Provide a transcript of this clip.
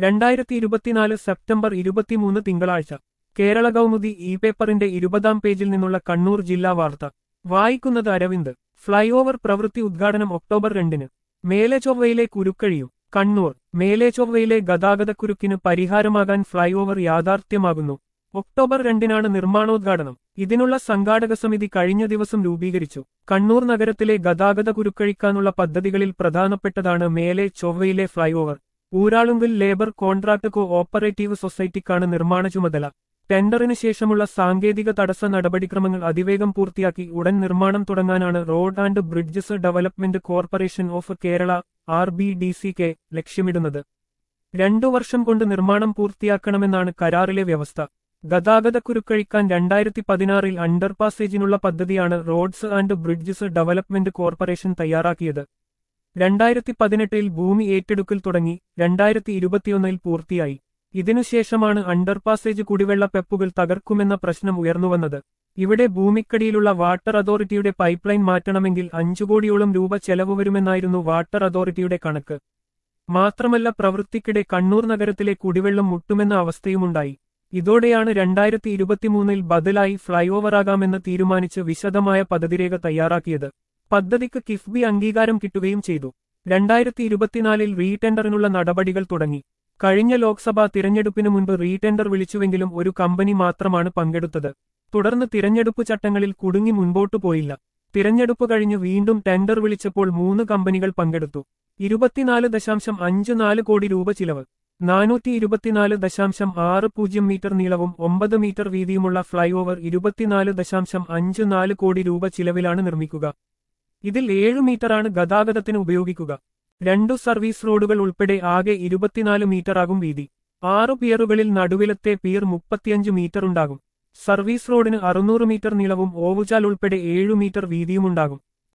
രണ്ടായിരത്തി ഇരുപത്തിനാല് സെപ്റ്റംബർ ഇരുപത്തിമൂന്ന് തിങ്കളാഴ്ച കേരള കൗമുദി ഇ പേപ്പറിന്റെ ഇരുപതാം പേജിൽ നിന്നുള്ള കണ്ണൂർ ജില്ലാ വാർത്ത വായിക്കുന്നത് അരവിന്ദ് ഫ്ളൈ ഓവർ പ്രവൃത്തി ഉദ്ഘാടനം ഒക്ടോബർ രണ്ടിന് മേലെ ചൊവ്വയിലെ കുരുക്കഴിയും കണ്ണൂർ മേലെ ചൊവ്വയിലെ ഗതാഗതക്കുരുക്കിന് പരിഹാരമാകാൻ ഫ്ളൈ ഓവർ യാഥാർത്ഥ്യമാകുന്നു ഒക്ടോബർ രണ്ടിനാണ് നിർമ്മാണോദ്ഘാടനം ഇതിനുള്ള സംഘാടക സമിതി കഴിഞ്ഞ ദിവസം രൂപീകരിച്ചു കണ്ണൂർ നഗരത്തിലെ ഗതാഗത കുരുക്കഴിക്കാനുള്ള പദ്ധതികളിൽ പ്രധാനപ്പെട്ടതാണ് മേലെ ചൊവ്വയിലെ fly over Uralungal labour contract co operative സൊസൈറ്റിക്കാണ് നിർമ്മാണ ചുമതല ടെൻഡറിന് ശേഷമുള്ള സാങ്കേതിക തടസ്സ നടപടിക്രമങ്ങൾ അതിവേഗം പൂർത്തിയാക്കി ഉടൻ നിർമ്മാണം തുടങ്ങാനാണ് road and bridges development corporation of Kerala R B D C K ലക്ഷ്യമിടുന്നത് രണ്ടു വർഷം കൊണ്ട് നിർമ്മാണം പൂർത്തിയാക്കണമെന്നാണ് കരാറിലെ വ്യവസ്ഥ ഗതാഗതക്കുരുക്കഴിക്കാൻ രണ്ടായിരത്തി പതിനാറിൽ അണ്ടർപാസേജിനുള്ള പദ്ധതിയാണ് roads and bridges development corporation തയ്യാറാക്കിയത് രണ്ടായിരത്തി പതിനെട്ടിൽ ഭൂമി ഏറ്റെടുക്കൽ തുടങ്ങി രണ്ടായിരത്തി ഇരുപത്തിയൊന്നിൽ പൂർത്തിയായി ഇതിനുശേഷമാണ് അണ്ടർപാസേജ് കുടിവെള്ള പെപ്പുകൾ തകർക്കുമെന്ന പ്രശ്നം ഉയർന്നുവന്നത് ഇവിടെ ഭൂമിക്കടിയിലുള്ള വാട്ടർ അതോറിറ്റിയുടെ പൈപ്പ്ലൈൻ മാറ്റണമെങ്കിൽ അഞ്ചു കോടിയോളം രൂപ ചെലവ് വരുമെന്നായിരുന്നു വാട്ടർ അതോറിറ്റിയുടെ കണക്ക് മാത്രമല്ല പ്രവൃത്തിക്കിടെ കണ്ണൂർ നഗരത്തിലെ കുടിവെള്ളം മുട്ടുമെന്ന അവസ്ഥയുമുണ്ടായി ഇതോടെയാണ് രണ്ടായിരത്തി ഇരുപത്തിമൂന്നിൽ ബദലായി ഫ്ളൈ ഓവറാകാമെന്ന് തീരുമാനിച്ച് വിശദമായ പദ്ധതിരേഖ തയ്യാറാക്കിയത് പദ്ധതിക്ക് കിഫ്ബി അംഗീകാരം കിട്ടുകയും ചെയ്തു രണ്ടായിരത്തി ഇരുപത്തിനാലിൽ റീടെൻഡറിനുള്ള നടപടികൾ തുടങ്ങി കഴിഞ്ഞ ലോക്സഭാ തിരഞ്ഞെടുപ്പിന് മുൻപ് റീടെൻഡർ വിളിച്ചുവെങ്കിലും ഒരു കമ്പനി മാത്രമാണ് പങ്കെടുത്തത് തുടർന്ന് തിരഞ്ഞെടുപ്പ് ചട്ടങ്ങളിൽ കുടുങ്ങി മുൻപോട്ടു പോയില്ല തിരഞ്ഞെടുപ്പ് കഴിഞ്ഞ് വീണ്ടും ടെൻഡർ വിളിച്ചപ്പോൾ മൂന്ന് കമ്പനികൾ പങ്കെടുത്തു ഇരുപത്തിനാല് ദശാംശം അഞ്ച് നാല് കോടി രൂപ ചിലവ് നാനൂറ്റി ഇരുപത്തിനാല് ദശാംശം ആറ് പൂജ്യം മീറ്റർ നീളവും ഒമ്പത് മീറ്റർ വീതിയുമുള്ള ഫ്ളൈ ഓവർ ഇരുപത്തിനാല് ദശാംശം അഞ്ച് നാല് കോടി രൂപ ചിലവിലാണ് നിർമ്മിക്കുക ഇതിൽ ഏഴ് മീറ്ററാണ് ഗതാഗതത്തിന് ഉപയോഗിക്കുക രണ്ടു സർവീസ് റോഡുകൾ ഉൾപ്പെടെ ആകെ ഇരുപത്തിനാല് മീറ്ററാകും വീതി ആറു പിയറുകളിൽ നടുവിലത്തെ പിയർ മുപ്പത്തിയഞ്ച് മീറ്റർ ഉണ്ടാകും സർവീസ് റോഡിന് അറുന്നൂറ് മീറ്റർ നീളവും ഓവുചാൽ ഉൾപ്പെടെ ഏഴു മീറ്റർ വീതിയുമുണ്ടാകും